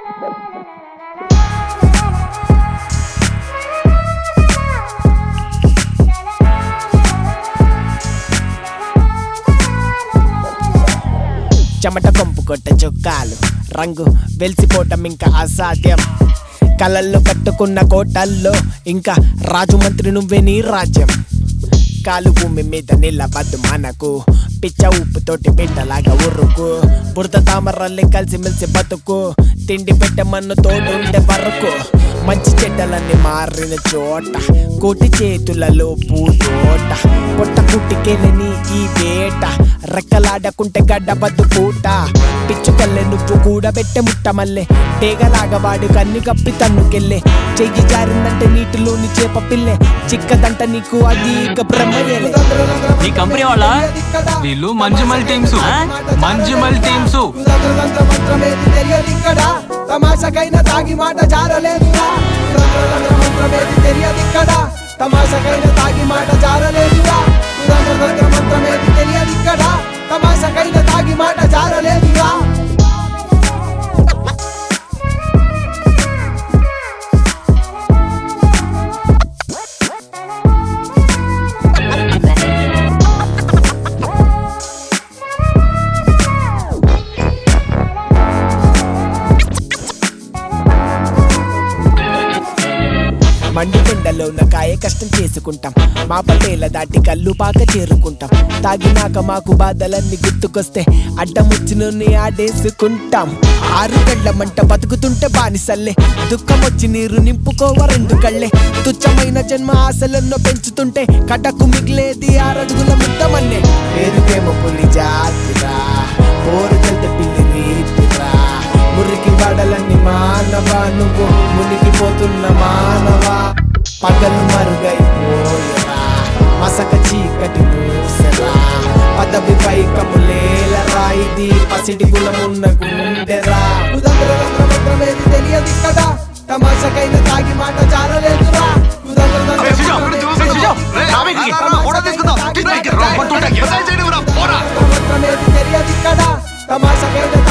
చెమట కొంపు కొట్ట చొక్కాలు రంగు వెలిసిపోవటం ఇంకా అసాధ్యం కలల్లో కట్టుకున్న కోటల్లో ఇంకా రాజు మంత్రి నువ్వే నీ రాజ్యం కాలు భూమి మీద నిలబద్దు మనకు పిచ్చ ఉప్పుతోటి బిడ్డలాగా ఉరుకు బురద తామరల్లి కలిసి మెలిసి బతుకు తిండి పెట్టమన్ను తోడుండే వరకు మంచి చెడ్డలన్నీ మారిన చోట కోటి చేతులలో పూతోట పొట్ట కుట్టికెళ్ళని ఈ వేట రెక్కలాడకుంటే గడ్డబద్దు పూట పిచ్చుకల్లె నువ్వు కూడా పెట్టే ముట్ట మల్లె టేగలాగా వాడు కన్ను కప్పి తన్నుకెళ్ళే చెయ్యి జారిందంటే నీటిలోని చేప పిల్లె చిక్కదంట నీకు అది ఇక బ్రహ్మయ్యలే ఈ కంపెనీ వాళ్ళ వీళ్ళు మంజుమల్ టీమ్స్ మంజుమల్ టీమ్స్ మంత్రమేది తెలియదిక్కడ తమాషకైన తాగి మాట జారలేదురా మంత్రమేది తెలియదిక్కడ తమాషకైన తాగి మాట జారలేదురా మంత్రమేది తెలియదిక్కడ తమాషకైన తాగి మాట జారలేదురా మండుకొండలో ఉన్న కాయ కష్టం చేసుకుంటాం మా పటేల దాటి కళ్ళు పాక చేరుకుంటాం తాగినాక మాకు బాధలన్నీ గుర్తుకొస్తే అడ్డం వచ్చినోని ఆడేసుకుంటాం ఆరు గంటల మంట బతుకుతుంటే బానిసల్లే దుఃఖం వచ్చి నీరు నింపుకోవ రెండు కళ్ళే తుచ్చమైన జన్మ ఆశలెన్నో పెంచుతుంటే కటకు మిగిలేది ఆరడుగుల ముట్టమన్నే పేరుకేమో పులి జాతిరా పోరు కల్త పిల్లి రీతిరా మురికి వాడలన్నీ మానవా నువ్వు మునిగిపోతున్న మానవా పగలు మరుగైపోయరా మసక చీకటి మూసరా పదవి పైకములేలరా ఇది పసిడి గుణమున్న గుండెరా మంత్రమేది తెలియదిక్కడ తమాషకైన తాగి మాట జారలేదురా మంత్రమేది తెలియదిక్కడ తమాషకైన